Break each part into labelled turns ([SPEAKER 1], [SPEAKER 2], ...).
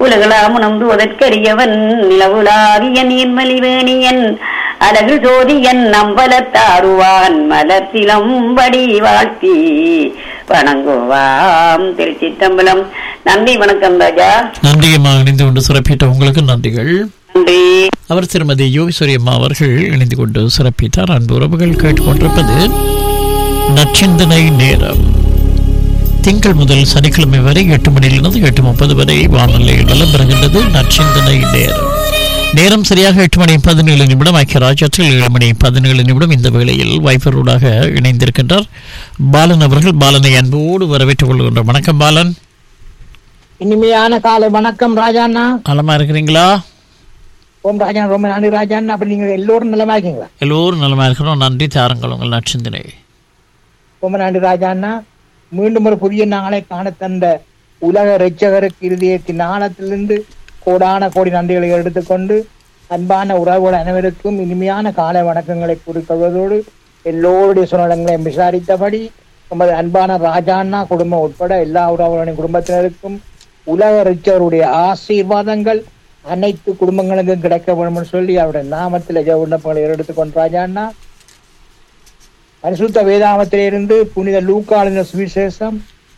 [SPEAKER 1] உலகளாம் உணர்ந்துவதற்கரியவன் நிலவுலாகிய நீர்மலிவேணியன் அழகு ஜோதியன் நம்பலத்தாருவான் மலர்த்திலம்படி வாழ்த்தி வணங்குவாம் திருச்சிற்றம்பலம் நன்றி வணக்கம் ராஜா
[SPEAKER 2] நன்றியம்மா இணைந்து கொண்டு சிறப்பித்த உங்களுக்கு நன்றிகள்
[SPEAKER 1] நன்றி
[SPEAKER 2] அவர் திருமதி யோகேஸ்வரி அம்மா அவர்கள் இணைந்து கொண்டு சிறப்பித்தார் அன்பு உறவுகள் கேட்டுக்கொண்டிருப்பது நச்சிந்தனை நேரம் திங்கள் முதல் சனிக்கிழமை வரை எட்டு மணியிலிருந்து எட்டு முப்பது வரை வானொலியில் வலம் பெறுகின்றது நச்சிந்தனை நேரம் நேரம் சரியாக எட்டு மணி பதினேழு நிமிடம் ஐக்கிய ராஜ்யத்தில் ஏழு மணி பதினேழு நிமிடம் இந்த வேளையில் வைஃபரோடாக இணைந்திருக்கின்றார் பாலன் அவர்கள் பாலனை அன்போடு வரவேற்றுக் கொள்கின்றோம் வணக்கம் பாலன்
[SPEAKER 3] இனிமையான காலை வணக்கம் ராஜாண்ணா
[SPEAKER 2] நலமா இருக்கிறீங்களா
[SPEAKER 3] ஓம் ராஜா ரொம்ப நன்றி ராஜாண்ணா அப்படி நீங்க எல்லோரும் நலமா இருக்கீங்களா
[SPEAKER 2] எல்லோரும் நலமா இருக்கிறோம் நன்றி தாருங்கள் உங்கள் நச்சிந்தனை
[SPEAKER 3] ரொம்ப நன்றி ராஜாண்ணா மீண்டும் ஒரு புதிய நாளை காண தந்த உலக ரட்சகருக்கு இருதயத்தின் ஆழத்திலிருந்து கோடான கோடி நன்றிகளை எடுத்துக்கொண்டு அன்பான உறவுகள் அனைவருக்கும் இனிமையான காலை வணக்கங்களை கூறிக்கொள்வதோடு எல்லோருடைய சூழ்நிலங்களையும் விசாரித்தபடி நமது அன்பான ராஜாண்ணா குடும்பம் உட்பட எல்லா உறவுகளின் குடும்பத்தினருக்கும் உலக ரிச்சருடைய ஆசீர்வாதங்கள் அனைத்து குடும்பங்களுக்கும் கிடைக்க வேண்டும் என்று சொல்லி அவருடைய நாமத்தில் விண்ணப்பங்களை எடுத்துக்கொண்டு ராஜாண்ணா பரிசுத்த வேதாமத்திலிருந்து புனித லூக்காளின சுவிசேஷம்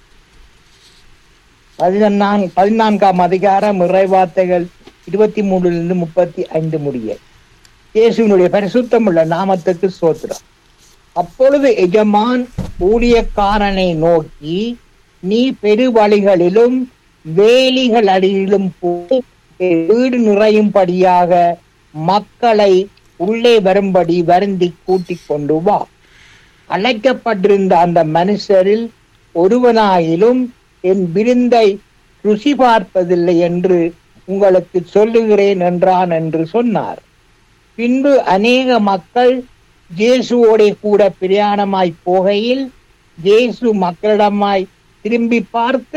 [SPEAKER 3] பதினான் பதினான்காம் அதிகாரம் இறைவார்த்தைகள் இருபத்தி மூணுலிருந்து முப்பத்தி ஐந்து முடிய இயேசுவினுடைய பரிசுத்தம் உள்ள நாமத்துக்கு சோத்திரம் அப்பொழுது எஜமான் ஊழியக்காரனை நோக்கி நீ பெருவழிகளிலும் வேலிகள் அடியிலும் போய் என் வீடு நிறையும்படியாக மக்களை உள்ளே வரும்படி வருந்தி கூட்டிக் கொண்டு வா அழைக்கப்பட்டிருந்த அந்த மனுஷரில் ஒருவனாயிலும் என் விருந்தை ருசி பார்ப்பதில்லை என்று உங்களுக்கு சொல்லுகிறேன் என்றான் என்று சொன்னார் பின்பு அநேக மக்கள் இயேசுவோட கூட பிரயாணமாய் போகையில் இயேசு மக்களிடமாய் திரும்பி பார்த்து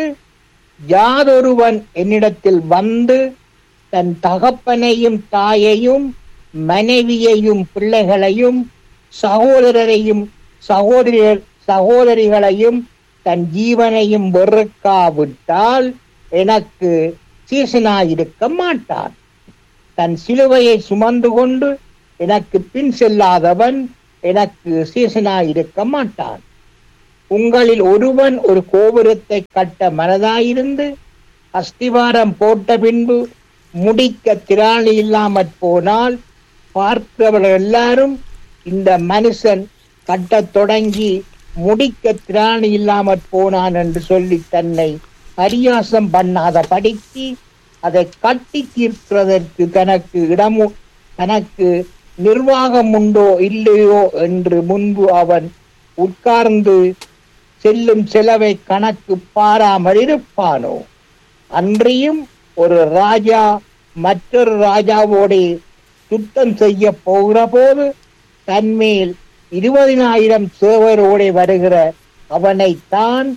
[SPEAKER 3] யாதொருவன் என்னிடத்தில் வந்து தன் தகப்பனையும் தாயையும் மனைவியையும் பிள்ளைகளையும் சகோதரரையும் சகோதரிகள் சகோதரிகளையும் தன் ஜீவனையும் வெறுக்காவிட்டால் எனக்கு சீசனாயிருக்க மாட்டான் தன் சிலுவையை சுமந்து கொண்டு எனக்கு பின் செல்லாதவன் எனக்கு சீசனாயிருக்க மாட்டான் உங்களில் ஒருவன் ஒரு கோபுரத்தை கட்ட மனதாயிருந்து அஸ்திவாரம் போட்ட பின்பு முடிக்க திராணி இல்லாமற் போனால் பார்க்கிறவர்கள் எல்லாரும் இந்த மனுஷன் கட்டத் தொடங்கி முடிக்க திராணி இல்லாமற் போனான் என்று சொல்லி தன்னை பரியாசம் பண்ணாத படிக்கு அதை கட்டி தீர்க்கிறதற்கு தனக்கு இடமு தனக்கு நிர்வாகம் உண்டோ இல்லையோ என்று முன்பு அவன் உட்கார்ந்து செல்லும் செலவை கணக்கு பாராமல் இருப்பானோ அன்றியும் ஒரு ராஜா மற்றொரு ராஜாவோடு சுத்தம் செய்ய போகிற போது தன்மேல் இருபதினாயிரம் சேவரோடு வருகிற அவனைத்தான்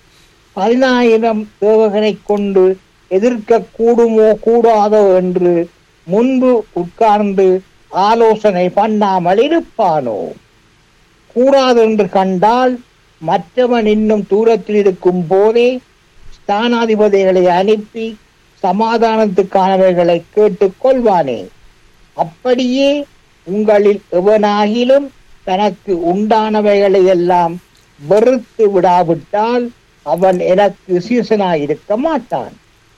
[SPEAKER 3] பதினாயிரம் சேவகனை கொண்டு எதிர்க்க கூடுமோ கூடாதோ என்று முன்பு உட்கார்ந்து ஆலோசனை பண்ணாமல் இருப்பானோ கூடாது என்று கண்டால் மற்றவன் இன்னும் தூரத்தில் இருக்கும் போதே ஸ்தானாதிபதிகளை அனுப்பி சமாதானத்துக்கானவைகளை கேட்டுக் கொள்வானே அப்படியே உங்களில் எவனாகிலும் தனக்கு உண்டானவைகளை எல்லாம் வெறுத்து விடாவிட்டால் அவன் எனக்கு சீசனாயிருக்க மாட்டான்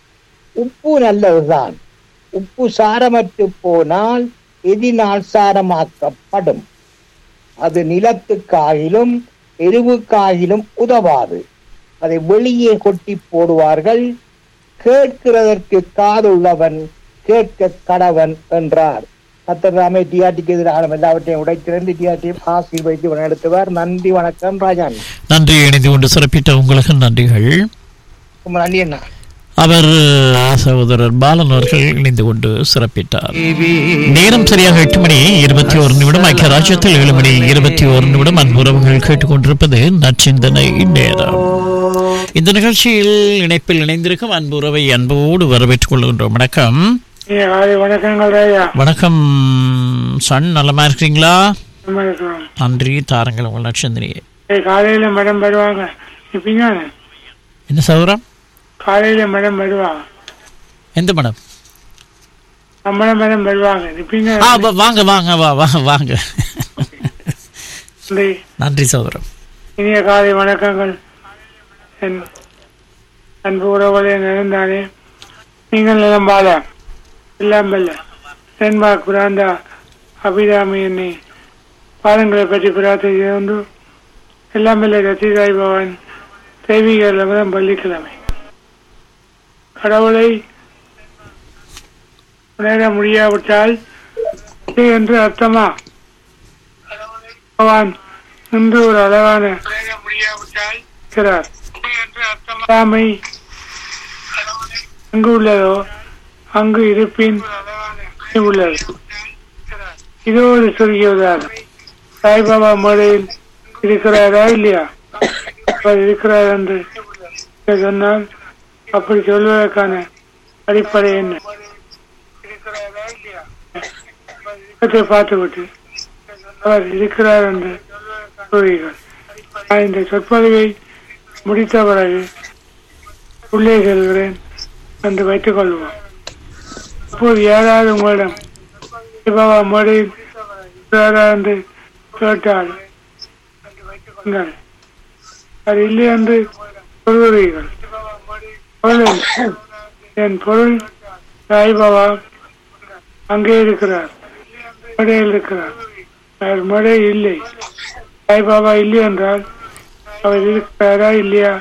[SPEAKER 3] உப்பு நல்லதுதான் உப்பு சாரமற்று போனால் எதினால் சாரமாக்கப்படும் அது நிலத்துக்காகிலும் எருவுக்காகிலும் உதவாது அதை வெளியே கொட்டி போடுவார்கள் கேட்கிறதற்கு காதுள்ளவன் கேட்க கடவன் என்றார் கத்தராமே டிஆர்டிக்கு எதிரான எல்லாவற்றையும் உடைத்திருந்து டிஆர்டியும் ஆசீர்வதித்து நடத்துவார் நன்றி வணக்கம் ராஜான்
[SPEAKER 2] நன்றி இணைந்து கொண்டு சிறப்பித்த உங்களுக்கு நன்றிகள்
[SPEAKER 3] ரொம்ப நன்றி அண்ணா
[SPEAKER 2] அவர் சகோதரர் பாலன் அவர்கள் இணைந்து கொண்டு சிறப்பித்தார் நேரம் சரியாக எட்டு மணி இருபத்தி ஒரு நிமிடம் ஐக்கிய ராஜ்யத்தில் ஏழு மணி இருபத்தி ஒரு நிமிடம் அன்புறவுகள் கேட்டுக்கொண்டிருப்பது நச்சிந்தனை நேரம் இந்த நிகழ்ச்சியில் இணைப்பில் இணைந்திருக்கும் அன்புறவை அன்போடு வரவேற்றுக் கொள்கின்றோம் வணக்கம்
[SPEAKER 4] காலை வணக்கங்கள் ராஜா
[SPEAKER 2] வணக்கம் சன் நலமா இருக்கிறீங்களா
[SPEAKER 4] நம்ம இருக்கிறோம்
[SPEAKER 2] நன்றி தாருங்கள் உங்கள் நட்சந்திரியை
[SPEAKER 4] ஏய், காலையில மேடம் வருவாங்க நீ பின்னால
[SPEAKER 2] என்ன சௌரம்
[SPEAKER 4] காலையில மேடம் வருவாங்க
[SPEAKER 2] எந்த மேடம்
[SPEAKER 4] நம்மள மேடம் வருவாங்க நிப்பீங்க
[SPEAKER 2] ஆ வா- வாங்க வாங்க வா வா வாங்க
[SPEAKER 4] நன்றி.
[SPEAKER 2] நன்றி சகோதரம்
[SPEAKER 4] இனிய காலை வணக்கங்கள் என் அன்பு உறவுகளே நிறந்தானே நீங்கள் நிலம் வாழ இல்லாமல்ல தென்மா குராந்தா அபிராமி என்னை பாதங்களை பற்றி பிரார்த்தனை செய்து எல்லாமல்ல ரத்திதாய் பவன் தெய்வீக லபதம் பள்ளிக்கிழமை கடவுளை உணர முடியாவிட்டால் இது என்று அர்த்தமா பகவான் இன்று ஒரு அழகான இருக்கிறார் சாமி அங்கு உள்ளதோ அங்கு இருப்பின் உள்ளது இது ஒரு சிறிய உதாரணம் சாய்பாபா மேடையில் இருக்கிறாரா இல்லையா அவர் இருக்கிறார் என்று சொன்னால் அப்படி சொல்வதற்கான அடிப்படை என்ன முகத்தை பார்த்துவிட்டு அவர் இருக்கிறார் என்று கூறுகிறீர்கள் நான் இந்த சொற்பொழிவை முடித்த பிறகு உள்ளே செல்கிறேன் என்று வைத்துக் கொள்வோம் அப்போது யாராவது உங்களிடம் சிவபா மொழியில் இருக்கிறாரா என்று கேட்டால் நீங்கள் அது இல்லை என்று சொல்கிறீர்கள் பொருள் என்ன? என் பொருள் சாய்பாபா அங்கே இருக்கிறார் மழையில் இருக்கிறார் அவர் மழை இல்லை சாய்பாபா இல்லை என்றால் அவர் இருக்கிறாரா இல்லையா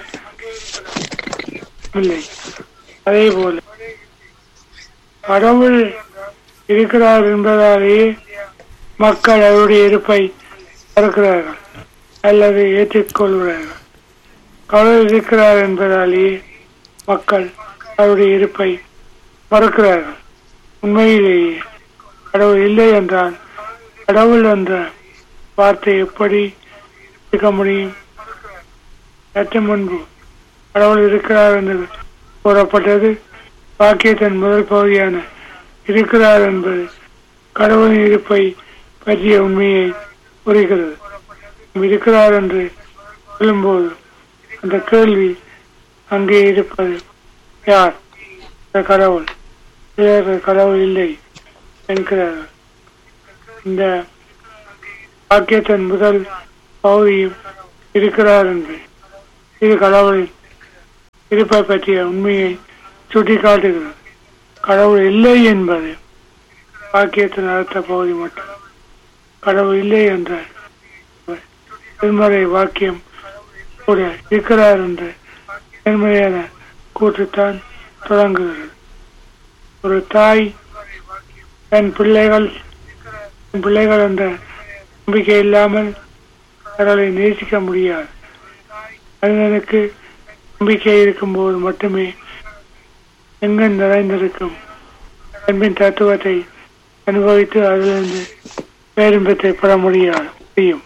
[SPEAKER 4] இல்லை அதே போல கடவுள் இருக்கிறார் என்பதாலேயே மக்கள் அவருடைய இருப்பை மறுக்கிறார்கள் அல்லது ஏற்றுக்கொள்கிறார்கள் கடவுள் இருக்கிறார் என்பதாலேயே மக்கள் அவருடைய இருப்பை மறுக்கிறார்கள் உண்மையிலேயே கடவுள் இல்லை என்றால் கடவுள் என்ற வார்த்தை எப்படி இருக்க முடியும் சற்று முன்பு கடவுள் இருக்கிறார் என்று கூறப்பட்டது வாக்கியத்தின் முதல் பகுதியான இருக்கிறார் என்பது கடவுளின் இருப்பை பற்றிய உண்மையை குறிக்கிறது இருக்கிறார் என்று சொல்லும்போது அந்த கேள்வி அங்கே இருப்பது யார் இந்த கடவுள் வேறு கடவுள் இல்லை என்கிறார்கள் இந்த வாக்கியத்தின் முதல் பகுதியும் இருக்கிறார் என்று இது கடவுளின் இருப்பை பற்றிய உண்மையை சுட்டிக்காட்டுகிறது கடவுள் இல்லை என்பது வாக்கியத்தின் அடுத்த பகுதி மட்டும் கடவுள் இல்லை என்ற திருமறை வாக்கியம் கூட இருக்கிறார் என்ற நேர்மையான கூற்றுத்தான் தொடங்குகிறது ஒரு தாய் தன் பிள்ளைகள் தன் பிள்ளைகள் என்ற நம்பிக்கை இல்லாமல் கடவுளை நேசிக்க முடியாது மனிதனுக்கு நம்பிக்கை இருக்கும்போது மட்டுமே எங்கு நிறைந்திருக்கும் அன்பின் தத்துவத்தை அனுபவித்து அதிலிருந்து பேரின்பத்தை பெற முடியாது முடியும்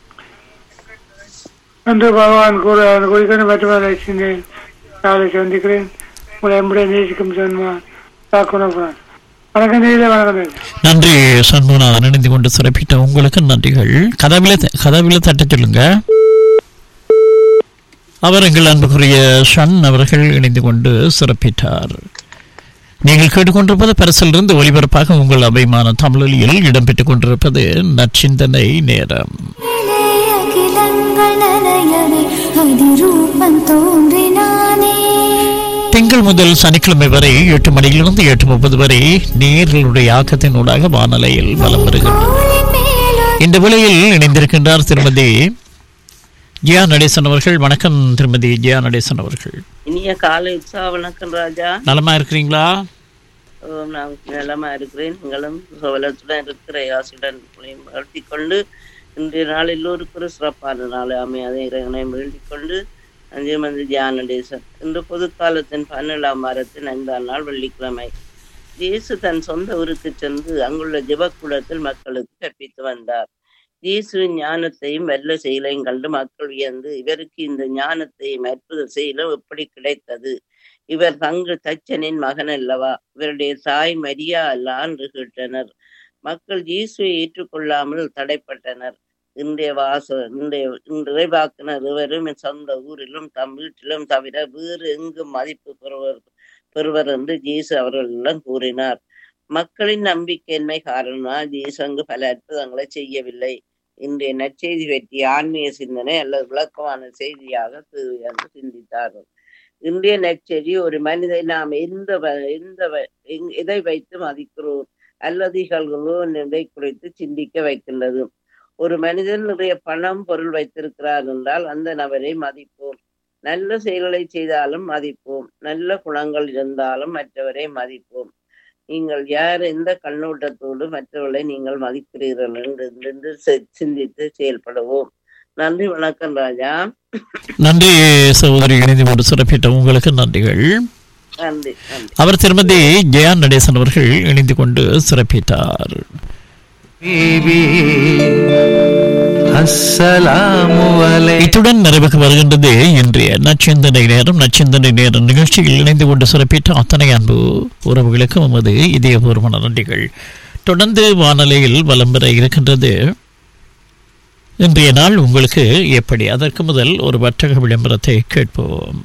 [SPEAKER 4] என்று பகவான் கூற குறிக்கணும் மற்றவரை சிந்தேன் நாளை சந்திக்கிறேன் உங்களை எம்புடைய நேசிக்கும் சொன்னான் தாக்குனப்புறான் வணக்கம் நேரில் வணக்கம் நேரில்
[SPEAKER 2] நன்றி சண்முகநாதன் இணைந்து கொண்டு சிறப்பித்த உங்களுக்கு நன்றிகள் கதவில கதவில தட்ட சொல்லுங்க அவர் எங்கள் அன்புக்குரிய ஷன் அவர்கள் இணைந்து கொண்டு சிறப்பித்தார் நீங்கள் கேட்டுக்கொண்டிருப்பது பரிசிலிருந்து ஒலிபரப்பாக உங்கள் அபிமான தமிழொலியில் இடம்பெற்றுக் கொண்டிருப்பது நச்சிந்தனை நேரம்
[SPEAKER 5] அகிலங்கள் நனையவே அதிரூபம் தோன்றினானே
[SPEAKER 2] திங்கள் முதல் சனிக்கிழமை வரை எட்டு மணியிலிருந்து எட்டு முப்பது வரை நேர்களுடைய ஆக்கத்தினூடாக வானலையில் வலம் வருகிறது
[SPEAKER 5] கோலின் மேலொரு
[SPEAKER 2] இந்த வேளையில் இணைந்திருக்கின்றார் திருமதி ஜியா நடேசன் அவர்கள் வணக்கம் திருமதி ஜியா நடேசன் அவர்கள்
[SPEAKER 6] இனிய காலை உற்சாக வணக்கம் ராஜா
[SPEAKER 2] நலமா இருக்கிறீங்களா
[SPEAKER 6] ஓம் நான் நலமா இருக்கிறேன் நீங்களும் சோழத்துடன் இருக்கிற யாசுடன் வளர்த்தி கொண்டு இன்றைய நாள் எல்லோருக்கும் ஒரு சிறப்பான நாள் அமையாத இறைவனை வேண்டிக் கொண்டு அஞ்சு மந்தி தியான தேசம் இன்று பொது காலத்தின் பன்னெண்டாம் வாரத்தின் ஐந்தாம் நாள் வெள்ளிக்கிழமை இயேசு தன் சொந்த ஊருக்கு சென்று அங்குள்ள ஜெபக்குளத்தில் மக்களுக்கு கற்பித்து வந்தார் இயேசுவின் ஞானத்தையும் வெல்ல செயலையும் கண்டு மக்கள் வியந்து இவருக்கு இந்த ஞானத்தையும் அற்புத செயலும் எப்படி கிடைத்தது இவர் தங்கு தச்சனின் மகன் அல்லவா இவருடைய தாய் மரியா அல்லா என்று கேட்டனர் மக்கள் இயேசுவை ஏற்றுக்கொள்ளாமல் தடைப்பட்டனர் இன்றைய வாச இன்றைய இறைவாக்கினர் இவரும் என் சொந்த ஊரிலும் தம் வீட்டிலும் தவிர வேறு எங்கும் மதிப்பு பெறுவர் பெறுவர் என்று ஜேசு அவர்களிடம் கூறினார் மக்களின் நம்பிக்கையின்மை காரணமாக ஜேசு அங்கு பல அற்புதங்களை செய்யவில்லை இன்றைய நற்செய்தி பற்றிய ஆன்மீக சிந்தனை அல்லது விளக்கமான செய்தியாக தேவை என்று சிந்தித்தார்கள் இன்றைய நற்செய்தி ஒரு மனிதை நாம் எந்த வ- எந்த வ- எங்- எதை வைத்து மதிக்கிறோம் அல்லது இகழ்களோ என்பதை குறித்து சிந்திக்க வைக்கின்றது ஒரு மனிதன் நிறைய பணம் பொருள் வைத்திருக்கிறார் என்றால் அந்த நபரை மதிப்போம் நல்ல செயல்களை செய்தாலும் மதிப்போம் நல்ல குணங்கள் இருந்தாலும் மற்றவரை மதிப்போம் நீங்கள் யார் எந்த கண்ணோட்டத்தோடு மற்றவர்களை நீங்கள் மதிக்கிறீர்கள் என்று என்று சி- சிந்தித்து செயல்படுவோம் நன்றி வணக்கம் ராஜா
[SPEAKER 2] நன்றி சகோதரி இணைந்து கொண்டு சிறப்பிட்ட உங்களுக்கு நன்றிகள்
[SPEAKER 6] நன்றி நன்றி
[SPEAKER 2] அவர் திருமதி ஜெயா நடேசன் அவர்கள் இணைந்து கொண்டு சிறப்பித்தார்
[SPEAKER 7] அஸ்ஸலாமு அலை
[SPEAKER 2] இத்துடன் நிறைவுக்கு வருகின்றது இன்றைய நச்சிந்தனை நேரம் நச்சிந்தனை நேரம் நிகழ்ச்சியில் இணைந்து கொண்டு சிறப்பித்த அத்தனை அன்பு உறவுகளுக்கு நமது இதயபூர்வமான நன்றிகள் தொடர்ந்து வானொலியில் வலம் பெற இருக்கின்றது இன்றைய நாள் உங்களுக்கு எப்படி அதற்கு முதல் ஒரு வர்த்தக விளம்பரத்தை கேட்போம்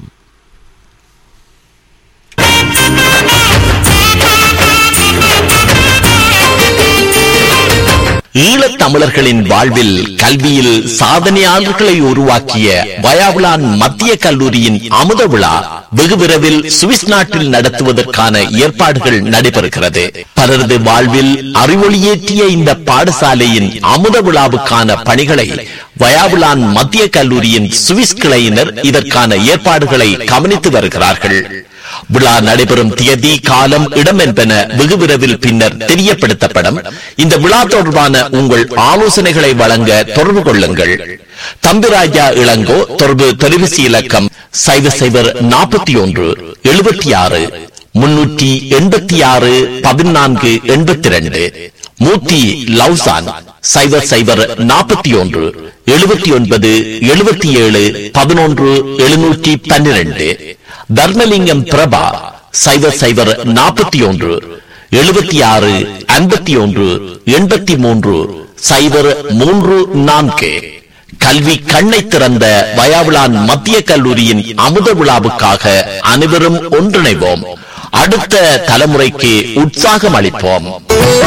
[SPEAKER 8] ஈழத் தமிழர்களின் வாழ்வில் கல்வியில் சாதனையாளர்களை உருவாக்கிய வயாவுலான் மத்திய கல்லூரியின் அமுத விழா வெகு விரைவில் சுவிஸ் நாட்டில் நடத்துவதற்கான ஏற்பாடுகள் நடைபெறுகிறது பலரது வாழ்வில் அறிவொளியேற்றிய இந்த பாடசாலையின் அமுத விழாவுக்கான பணிகளை வயாவுலான் மத்திய கல்லூரியின் சுவிஸ் கிளையினர் இதற்கான ஏற்பாடுகளை கவனித்து வருகிறார்கள் விழா நடைபெறும் தேதி காலம் இடம் என்பன வெகு விரைவில் பின்னர் தெரியப்படுத்தப்படும் இந்த விழா தொடர்பான உங்கள் ஆலோசனைகளை வழங்க தொடர்பு கொள்ளுங்கள் தம்பிராஜா இளங்கோ தொடர்பு தொலைபேசி இலக்கம் சைவர் சைவர் நாற்பத்தி ஒன்று எழுபத்தி ஆறு முன்னூற்றி எண்பத்தி ஆறு பதினான்கு எண்பத்தி ரெண்டு மூர்த்தி லவ்சான் சைவர் சைவர் நாற்பத்தி ஒன்று எழுபத்தி ஒன்பது எழுபத்தி ஏழு பதினொன்று எழுநூற்றி பன்னிரண்டு தர்மலிங்கம் பிரபா சைவர் சைவர் நாற்பத்தி ஒன்று எழுபத்தி ஆறு ஐம்பத்தி ஒன்று எண்பத்தி மூன்று சைவர் மூன்று நான்கு கல்வி கண்ணை திறந்த வயாவிலான் மத்திய கல்லூரியின் அமுத விழாவுக்காக அனைவரும் ஒன்றிணைவோம் அடுத்த தலைமுறைக்கு உற்சாகம் அளிப்போம்